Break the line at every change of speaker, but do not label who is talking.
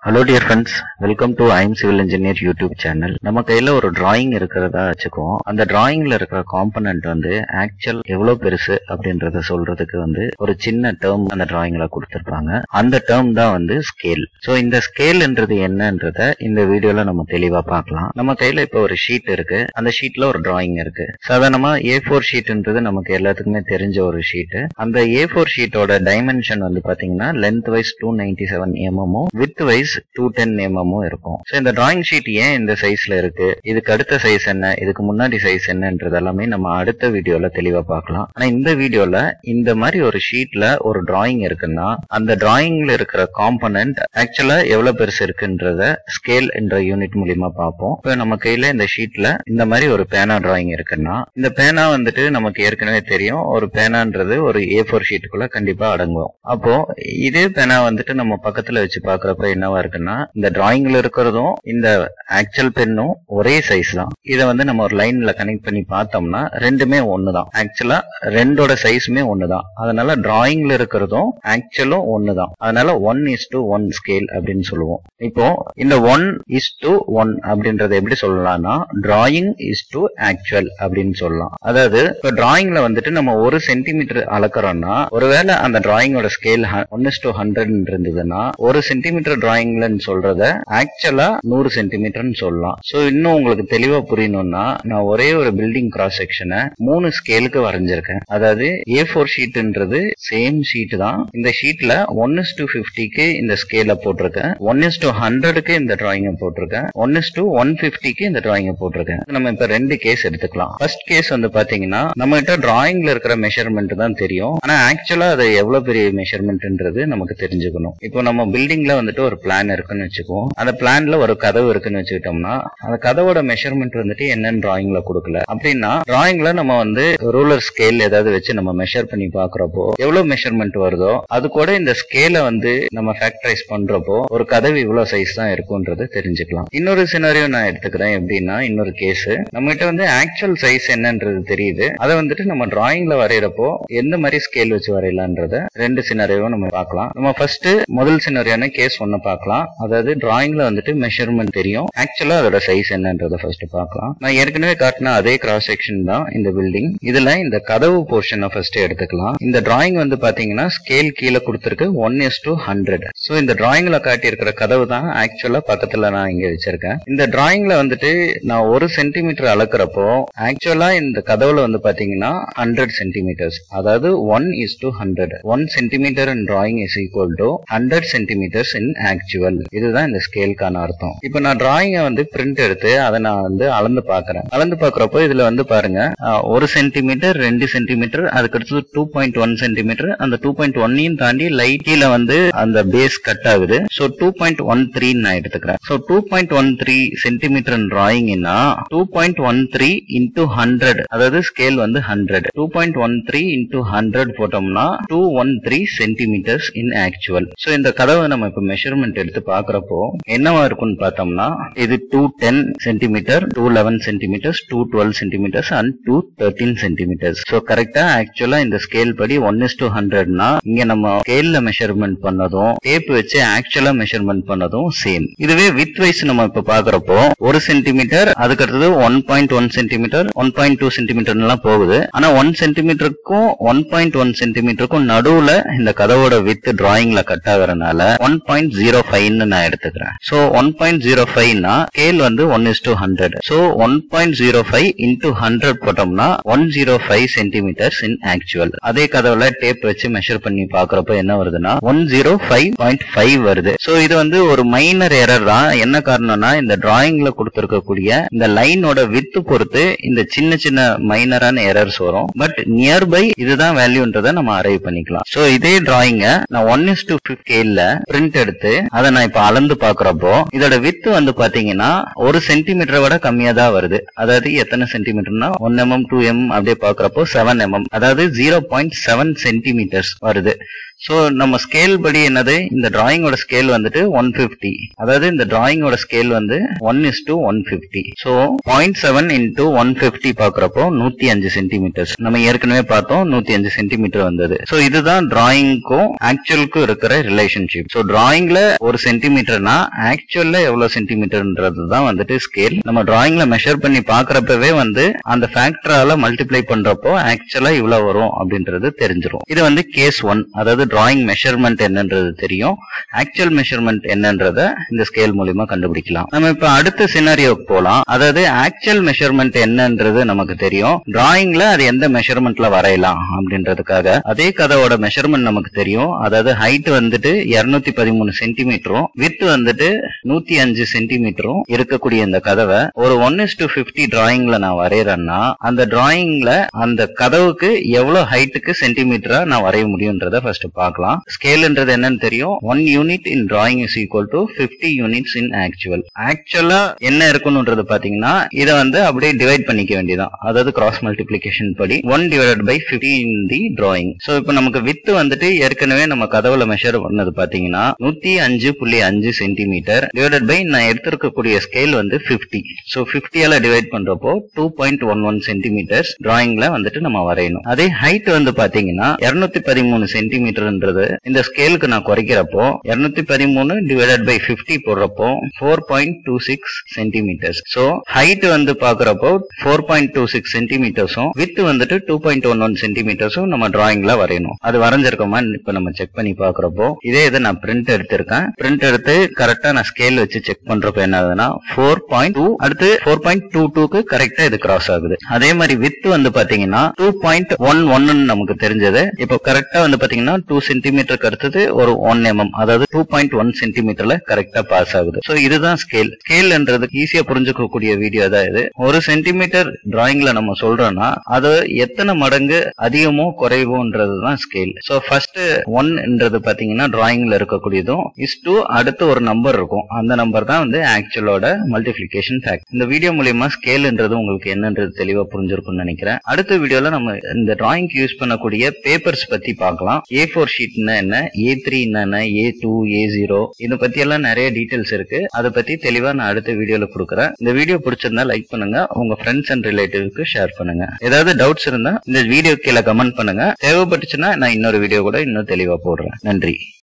hello dear friends welcome to I'm civil engineer YouTube channel நம்ம கையில ஒரு drawing இருக்கிறதா வச்சுக்குவோம் அந்த டிராயிங்ல இருக்கிற காம்பனன்ட் வந்து ஆக்சுவல் எவ்வளவு பெருசு அப்படின்றத சொல்றதுக்கு வந்து ஒரு சின்ன டேர்ம் அந்த டிராயிங்ல கொடுத்திருப்பாங்க அந்த டேர்ம் தான் வந்து ஸ்கேல் ஸோ இந்த ஸ்கேல்ன்றது என்னன்றத இந்த வீடியோல நம்ம தெளிவா பார்க்கலாம் நம்ம கையில இப்போ ஒரு ஷீட் இருக்கு அந்த ஷீட்ல ஒரு டிராயிங் இருக்கு சாதாரணமா ஏ ஃபோர் ஷீட்ன்றது நமக்கு எல்லாத்துக்குமே தெரிஞ்ச ஒரு ஷீட் அந்த ஏ ஃபோர் ஷீட்டோட டைமென்ஷன் வந்து பாத்தீங்கன்னா length wise two ninety seven எம்எம்மும் வித் வைஸ் டூ டென் எம்எம்மும் இருக்கும் ஸோ இந்த டிராயிங் ஷீட் ஏன் இந்த சைஸ்ல இருக்கு இதுக்கு அடுத்த சைஸ் என்ன இதுக்கு முன்னாடி சைஸ் என்னன்றது எல்லாமே நம்ம அடுத்த வீடியோல தெளிவா பார்க்கலாம் ஆனா இந்த வீடியோல இந்த மாதிரி ஒரு ஷீட்ல ஒரு டிராயிங் இருக்குன்னா அந்த டிராயிங்ல இருக்கிற காம்பனன்ட் ஆக்சுவலா எவ்வளவு பெருசு இருக்குன்றத ஸ்கேல் என்ற யூனிட் மூலியமா பார்ப்போம் இப்போ நம்ம கையில இந்த ஷீட்ல இந்த மாதிரி ஒரு பேனா டிராயிங் இருக்குன்னா இந்த பேனா வந்துட்டு நமக்கு ஏற்கனவே தெரியும் ஒரு பேனான்றது ஒரு ஏ ஃபோர் ஷீட்டுக்குள்ள கண்டிப்பா அடங்கும் அப்போ இதே பேனா வந்துட்டு நம்ம பக்கத்துல வச்சு பாக்குறப்ப என்னவா இருக்குன்னா இந்த டிராயிங்ல இருக்கிறதும் இந்த ஆக்சுவல் பென்னும் ஒரே சைஸ் தான் இதை வந்து நம்ம ஒரு லைன்ல கனெக்ட் பண்ணி பார்த்தோம்னா ரெண்டுமே ஒண்ணுதான் ஆக்சுவலா ரெண்டோட சைஸுமே ஒண்ணுதான் அதனால டிராயிங்ல இருக்கிறதும் ஆக்சுவலும் ஒண்ணுதான் அதனால one is to one scale அப்படின்னு சொல்லுவோம் இப்போ இந்த ஒன் இஸ் டு ஒன் அப்படின்றத எப்படி சொல்லலாம்னா டிராயிங் இஸ் டு ஆக்சுவல் அப்படின்னு சொல்லலாம் அதாவது இப்போ டிராயிங்ல வந்துட்டு நம்ம ஒரு சென்டிமீட்டர் அளக்குறோம்னா ஒருவேளை அந்த டிராயிங்கோட scale one is to hundred இருந்ததுன்னா ஒரு சென்டிமீட்டர் டிராயிங்லன்னு சொல்றத ஆக்சுவலா நூறு சென்டிமீட்டர்னு சொல்லலாம் சோ இன்னும் உங்களுக்கு தெளிவா புரியணும்னா நான் ஒரே ஒரு பில்டிங் கிராஸ் செக்ஷனை மூணு ஸ்கேலுக்கு வரைஞ்சிருக்கேன் அதாவது ஏ ஃபோர் ஷீட்ன்றது சேம் ஷீட் தான் இந்த ஷீட்ல ஒன் இஸ் டு பிப்டிக்கு இந்த ஸ்கேல போட்டிருக்கேன் ஒன் இஸ் டு ஹண்ட்ரடுக்கு இந்த டிராயிங்க போட்டிருக்கேன் ஒன் இஸ் டு ஒன் பிப்டிக்கு இந்த டிராயிங்க போட்டிருக்கேன் நம்ம இப்ப ரெண்டு கேஸ் எடுத்துக்கலாம் ஃபர்ஸ்ட் கேஸ் வந்து பாத்தீங்கன்னா நம்ம கிட்ட டிராயிங்ல இருக்கிற மெஷர்மெண்ட் தான் தெரியும் ஆனா ஆக்சுவலா அது எவ்வளவு பெரிய மெஷர்மெண்ட்ன்றது நமக்கு தெரிஞ்சுக்கணும் இப்போ நம்ம பில்டிங்ல வந்துட்டு ஒரு பிளான் இருக்குன்னு வச்சுக்குவோம் அந்த பிளான்ல ஒரு கதவு இருக்குன்னு வச்சுக்கிட்டோம்னா அந்த கதவோட மெஷர்மெண்ட் வந்துட்டு என்னன்னு டிராயிங்ல கொடுக்கல அப்படின்னா டிராயிங்ல நம்ம வந்து ரூலர் ஸ்கேல் ஏதாவது வச்சு நம்ம மெஷர் பண்ணி பாக்குறப்போ எவ்வளவு மெஷர்மெண்ட் வருதோ அது கூட இந்த ஸ்கேலை வந்து நம்ம ஃபேக்டரைஸ் பண்றப்போ ஒரு கதவு இவ்வளவு சைஸ் தான் இருக்கும்ன்றது தெரிஞ்சுக்கலாம் இன்னொரு சினாரியோ நான் எடுத்துக்கிறேன் எப்படின்னா இன்னொரு கேஸ் நம்ம கிட்ட வந்து ஆக்சுவல் சைஸ் என்னன்றது தெரியுது அதை வந்துட்டு நம்ம டிராயிங்ல வரைகிறப்போ எந்த மாதிரி ஸ்கேல் வச்சு வரையலான்றத ரெண்டு சினாரியோவும் நம்ம பார்க்கலாம் நம்ம ஃபர்ஸ்ட் முதல் சினாரியான கேஸ் ஒன்னு பார்க்கலாம் அதாவது டிராயிங்ல வந்துட்டு மெஷர்மெண்ட் தெரியும் ஆக்சுவலா அதோட சைஸ் என்னன்றத ஃபர்ஸ்ட் பார்க்கலாம் நான் ஏற்கனவே காட்டின அதே கிராஸ் செக்ஷன் தான் இந்த பில்டிங் இதுல இந்த கதவு போர்ஷனை ஃபர்ஸ்ட் எடுத்துக்கலாம் இந்த டிராயிங் வந்து பாத்தீங்கன்னா ஸ்கேல் கீழே கொடுத்துருக்கு one is to hundred so இந்த டிராயிங்ல காட்டி இருக்கிற கதவு தான் ஆக்சுவலா பக்கத்துல நான் இங்க வச்சிருக்கேன் இந்த டிராயிங்ல வந்துட்டு நான் ஒரு சென்டிமீட்டர் அளக்குறப்போ ஆக்சுவலா இந்த கதவுல வந்து பாத்தீங்கன்னா ஹண்ட்ரட் சென்டிமீட்டர்ஸ் அதாவது one is to hundred one centimetre in drawing is equal to hundred centimetres in actual இதுதான் இந்த ஸ்கேலுக்கான அர்த்தம் இப்போ நான் டிராயிங்கை வந்து பிரிண்ட் எடுத்து அதை நான் வந்து அளந்து பாக்குறேன் அளந்து பாக்குறப்போ இதுல வந்து பாருங்க அஹ், ஒரு சென்டிமீட்டர் ரெண்டு சென்டிமீட்டர் அதுக்கடுத்து டூ பாயிண்ட் ஒன் சென்டிமீட்டர் அந்த டூ பாயிண்ட் ஒன்னையும் தாண்டி லைட்டில வந்து அந்த பேஸ் கட் ஆகுது so two point one three நான் எடுத்துக்கிறேன் so two point one three centimetre டிராயிங்னா two point one three into hundred அதாவது ஸ்கேல் வந்து hundred two point one three into hundred போட்டோம்னா two one three centimetres in actual so இந்த கதவை நம்ம இப்போ மெஷர்மெண்ட் எடுத்து பார்க்குறப்போ என்னவா இருக்கும்னு பார்த்தோம்னா இது two ten centimetre two eleven centimetres two twelve centimetres and two thirteen centimetres so கரெக்டா ஆக்சுவலா இந்த ஸ்கேல் படி ஒன் இஸ் டூ ஹண்ட்ரட்னா இங்க நம்ம ஸ்கேல்ல மெஷர்மெண்ட் பண்ணதும் டேப் வச்சு ஆக்சுவலா மெஷர்மெண்ட் பண்ணதும் சேம் இதுவே வித் வைஸ் நம்ம இப்ப பாக்குறப்போ ஒரு சென்டிமீட்டர் அதுக்கு அடுத்தது one point one centimetre one point two centimetre எல்லாம் போகுது ஆனா ஒன் சென்டிமீட்டருக்கும் ஒன் பாயிண்ட் ஒன் சென்டிமீட்டருக்கும் நடுவுல இந்த கதவோட வித் டிராயிங்ல கட் ஆகுறதுனால ஒன் பாயிண்ட் ஜீரோ ஃபைவ்னு நான் எடுத்துக்கிறேன் சோ ஒன் பாயிண்ட் ஜீரோ ஃபைவ்னா ஸ்கேல் வந்து one is to hundred so one point zero five into hundred போட்டோம்னா one zero five centimetres in actual அதே கதவுல டேப் வச்சு மெஷர் பண்ணி பாக்குறப்ப என்ன வருதுன்னா one zero five point five வருது சோ இது வந்து ஒரு மைனர் எரர் தான் என்ன காரணம்னா இந்த டிராயிங்ல கொடுத்திருக்கக்கூடிய இந்த லைனோட வித்து பொறுத்து இந்த சின்ன சின்ன மைனரான எரர்ஸ் வரும் பட் நியர்பை இதுதான் வேல்யூன்றதை நம்ம அரைவ் பண்ணிக்கலாம் சோ இதே டிராயிங்க நான் ஒன் இஸ் டூ ஸ்கேல்ல பிரிண்ட் எடுத்து அதை நான் இப்ப அளந்து பாக்குறப்போ இதோட வித்து வந்து பாத்தீங்கன்னா ஒரு சென்டிமீட்டரை விட கம்மியா தான் வருது அதாவது எத்தனை சென்டிமீட்டர்னா ஒன் எம்எம் டூ எம் அப்படியே பாக்குறப்போ செவன் எம்எம் அதாவது ஜீரோ பாயிண்ட் செவன் சென்டிமீட்டர்ஸ் வருது சோ நம்ம ஸ்கேல் படி என்னது இந்த டிராயிங்கோட ஸ்கேல் வந்துட்டு ஒன் பிப்டி அதாவது இந்த டிராயிங்கோட ஸ்கேல் வந்து one is to one fifty so point seven into one fifty பாக்குறப்போ நூத்தி அஞ்சு சென்டிமீட்டர்ஸ் நம்ம ஏற்கனவே பார்த்தோம் நூத்தி அஞ்சு சென்டிமீட்டர் வந்தது சோ இதுதான் டிராயிங்க்கும் ஆக்சுவலுக்கும் இருக்கிற ரிலேஷன்ஷிப் சோ டிராயிங்ல ஒரு சென்டிமீட்டர்னா ஆக்சுவல்ல எவ்வளவு சென்டிமீட்டர்ன்றது தான் வந்துட்டு ஸ்கேல் நம்ம டிராயிங்ல மெஷர் பண்ணி பாக்குறப்பவே வந்து அந்த ஃபேக்டரால மல்டிப்ளை பண்றப்போ ஆக்சுவலா இவ்வளவு வரும் அப்படின்றது தெரிஞ்சிரும் இது வந்து கேஸ் ஒன் அதாவது டிராயிங் மெஷர்மெண்ட் என்னன்றது தெரியும் ஆக்சுவல் மெஷர்மெண்ட் என்னன்றத இந்த ஸ்கேல் மூலியமா கண்டுபிடிக்கலாம் நம்ம இப்ப அடுத்த சினாரியோக்கு போலாம் அதாவது ஆக்சுவல் மெஷர்மெண்ட் என்னன்றது நமக்கு தெரியும் டிராயிங்ல அது எந்த மெஷர்மெண்ட்ல வரையலாம் அப்படின்றதுக்காக அதே கதவோட மெஷர்மெண்ட் நமக்கு தெரியும் அதாவது ஹைட் வந்துட்டு 213 பதிமூணு சென்டிமீட்டரும் வித் வந்துட்டு நூத்தி அஞ்சு சென்டிமீட்டரும் இருக்கக்கூடிய இந்த கதவை ஒரு ஒன் இஸ் டு பிப்டி டிராயிங்ல நான் வரையறேன்னா அந்த டிராயிங்ல அந்த கதவுக்கு எவ்வளவு ஹைட்டுக்கு சென்டிமீட்டரா நான் வரைய முடியும்ன்றத ஃபர்ஸ்ட் பார்க்கலாம் ஸ்கேல்ன்றது என்னன்னு தெரியும் one unit in drawing is equal to fifty units in actual ஆக்சுவலா என்ன இருக்கணும்ன்றது பாத்தீங்கன்னா இதை வந்து அப்படியே டிவைட் பண்ணிக்க வேண்டியதான் அதாவது கிராஸ் மல்டிபிளிகேஷன் படி one divide by fifty in the drawing so இப்போ நமக்கு வித்து வந்துட்டு ஏற்கனவே நம்ம கதவுல மெஷர் பண்ணது பாத்தீங்கன்னா நூத்தி அஞ்சு புள்ளி அஞ்சு சென்டிமீட்டர் டிவைடட் பை நான் எடுத்திருக்கக்கூடிய ஸ்கேல் வந்து பிப்டி சோ பிப்டியால டிவைட் பண்றப்போ two point one one centimetres டிராயிங்ல வந்துட்டு நம்ம வரையணும் அதே ஹைட் வந்து பாத்தீங்கன்னா இருநூத்தி பதிமூணு சென்டிமீட்டர்ன்றது இந்த ஸ்கேலுக்கு நான் குறைக்கிறப்போ இருநூத்தி பதிமூணு டிவைடட் பை பிப்டி போடுறப்போ four point two six centimetres so height வந்து பாக்குறப்போ ஃபோர் பாயிண்ட் டூ சிக்ஸ் சென்டிமீட்டர்ஸும் வித் வந்துட்டு டூ பாயிண்ட் ஒன் ஒன் சென்டிமீட்டர்ஸும் நம்ம டிராயிங்ல வரையணும் அது வரைஞ்சிருக்கோமா இப்ப நம்ம செக் பண்ணி பாக்குறப்போ இதே இதை நான் பிரிண்ட் எடுத்திருக்கேன் பிரிண்ட் எடுத்து கரெக்டா நான் ஸ்கேல் வச்சு செக் பண்றப்போ என்ன ஆகுதுன்னா ஃபோர் பாயிண்ட் டூ அடுத்து ஃபோர் பாயிண்ட் டூ டூக்கு கரெக்டா இது கிராஸ் ஆகுது அதே மாதிரி வித் வந்து பாத்தீங்கன்னா டூ பாயிண்ட் ஒன் ஒன்னு நமக்கு தெரிஞ்சது இப்போ கரெக்டா வந்து பாத்தீங்கன்னா டூ சென்டிமீட்டருக்கு அடுத்தது ஒரு ஒன் எம்எம் அதாவது டூ பாயிண்ட் ஒன் சென்டிமீட்டர்ல கரெக்டா பாஸ் ஆகுது சோ இதுதான் ஸ்கேல் ஸ்கேல்ன்றது ஈஸியா புரிஞ்சுக்கக்கூடிய வீடியோ தான் இது ஒரு சென்டிமீட்டர் டிராயிங்ல நம்ம சொல்றோம்னா அது எத்தனை மடங்கு அதிகமோ குறைவோன்றது தான் ஸ்கேல் சோ ஃபர்ஸ்ட் ஒன்ன்றது பாத்தீங்கன்னா டிராயிங்ல இருக்கக்கூடியதும் இஸ் டூ அடுத்து ஒரு நம்பர் இருக்கும் அந்த நம்பர் தான் வந்து ஆக்சுவலோட மல்டிபிளிகேஷன் ஃபேக்ட் இந்த வீடியோ மூலியமா ஸ்கேல்ன்றது உங்களுக்கு என்னன்றது தெளிவா புரிஞ்சிருக்கும்னு நினைக்கிறேன் அடுத்த வீடியோல நம்ம இந்த டிராயிங் யூஸ் பண்ணக்கூடிய பேப்பர்ஸ் பத்தி பார்க்கலாம் ஏ ஃபோர் ஷீட்னா என்ன ஏ த்ரீ என்ன ஏ டூ ஏ ஜீரோ இதை பத்தி எல்லாம் நிறைய டீடைல்ஸ் இருக்கு அதை பத்தி தெளிவா நான் அடுத்த வீடியோல கொடுக்குறேன் இந்த வீடியோ பிடிச்சிருந்தா லைக் பண்ணுங்க உங்க ஃப்ரெண்ட்ஸ் அண்ட் ரிலேட்டிவ்க்கு ஷேர் பண்ணுங்க ஏதாவது டவுட்ஸ் இருந்தா இந்த வீடியோ கீழே கமெண்ட் பண்ணுங்க தேவைப்பட்டுச்சுன்னா நான் இன்னொரு வீடியோ கூட இன்னும் தெளிவா போடுறேன் நன்றி